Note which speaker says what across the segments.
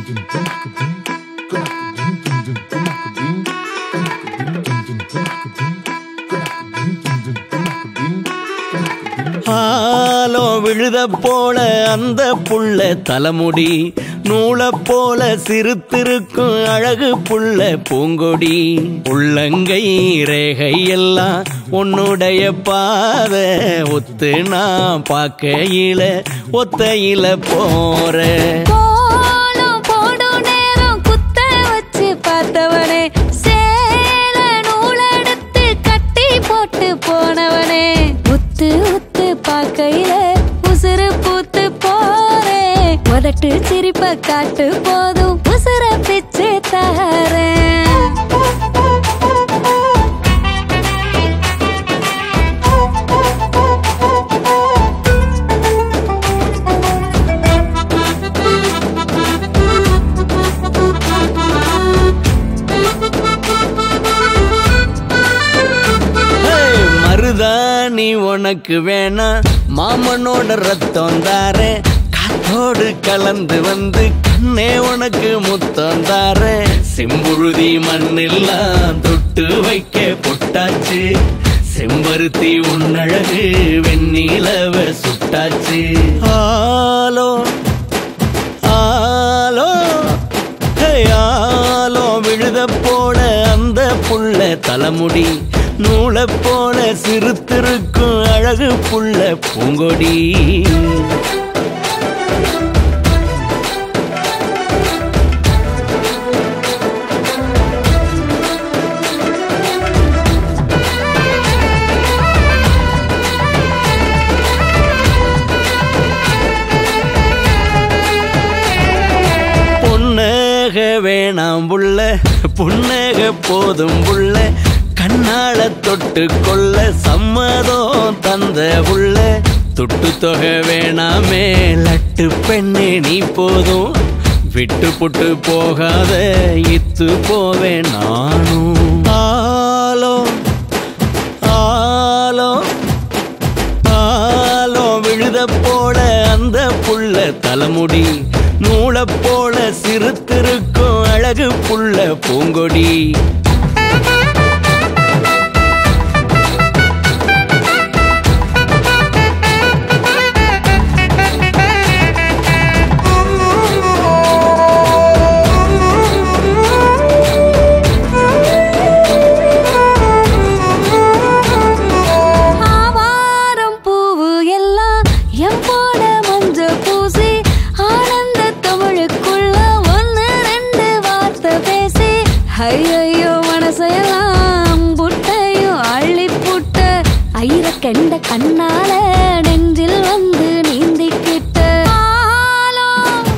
Speaker 1: ஆலோ விழுத போல அந்த புள்ள தலைமுடி நூலை போல சிறுத்திருக்கும் அழகு புள்ள பூங்கொடி உள்ளங்கை ரேகை எல்லாம் உன்னுடைய பாத ஒத்து நான் பார்க்கையில ஒத்தையில போறேன்
Speaker 2: கோலம் போடும் நேரம் குத்த வச்சு பார்த்தவனே சேல நூலெடுத்து கட்டி போட்டு போனவனே உத்து உத்து பார்க்கையில உசுறு பூத்து போறே உதட்டு சிரிப்ப காட்டு போதும் உசுர பிச்சு தரேன்
Speaker 1: ஹேய், மருதாணி உனக்கு வேணா மாமனோட ரத்தம் தாரே காத்தோடு கலந்து வந்து கண்ணே உனக்கு முத்தம் தாரே செம்புழுதி மண்ணெல்லாம் தொட்டு வைக்க பொட்டாச்சு செம்பருத்தி உன்னழகு வெண்ணிலவ சுட்டாச்சு ஆலோ ஆலோ ஹே, ஆலோ விழுத போல அந்த புள்ள தலைமுடி நூலை போல சிறுத்திருக்கும் அழகு புள்ள பூங்கொடி பொன்னக வேணாம் புள்ள புன்னக போதும் புள்ள கண்ணால தொட்டு கொள்ள சம்மதம் தந்த புள்ள துட்டு தொகை வேணாமே லட்டு பெண்ணே நீ போதும் விட்டு புட்டு போகாத இத்து போவேன் நானும் ஆலோ ஆலோ ஆலோ விழுத போல அந்த புள்ள தலைமுடி நூலை போல சிறுத்திருக்கும் அழகு புள்ள பூங்கொடி
Speaker 2: ஆவாரம் பூவு எல்லாம் எம் போல மஞ்ச பூசி ஆனந்த தமிழுக்குள்ள ஒன்னு ரெண்டு வார்த்தை பேசி ஐயோ மனசையெல்லாம் புட்டையும் அள்ளி புட்ட ஐர கெண்ட கண்ணால நெஞ்சில் வந்து நீந்திக்கிட்ட ஆலோ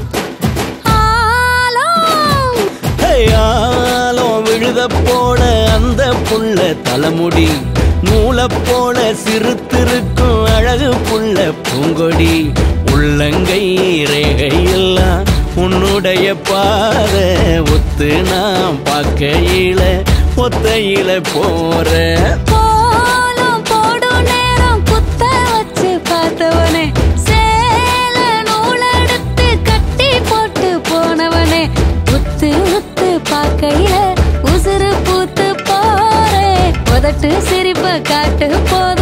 Speaker 2: ஆலோ
Speaker 1: ஹே, ஆலோ விழுத போல அந்த புள்ள தலைமுடி நூலை போல சிறுத்திருக்கும் அழகு புள்ள பூங்கொடி உள்ளங்கை ரேகை எல்லாம் உன்னுடைய பாத ஒத்து நான் பார்க்கையில ஒத்தையில போறேன்
Speaker 2: கோலம் போடும் நேரம் குத்த வச்சு பார்த்தவனே சேல நூலெடுத்து கட்டி போட்டு போனவனே உத்து உத்து பார்க்கையில உசுறு பூத்து போறே உதட்டு சிரிப்ப காட்டு போதும்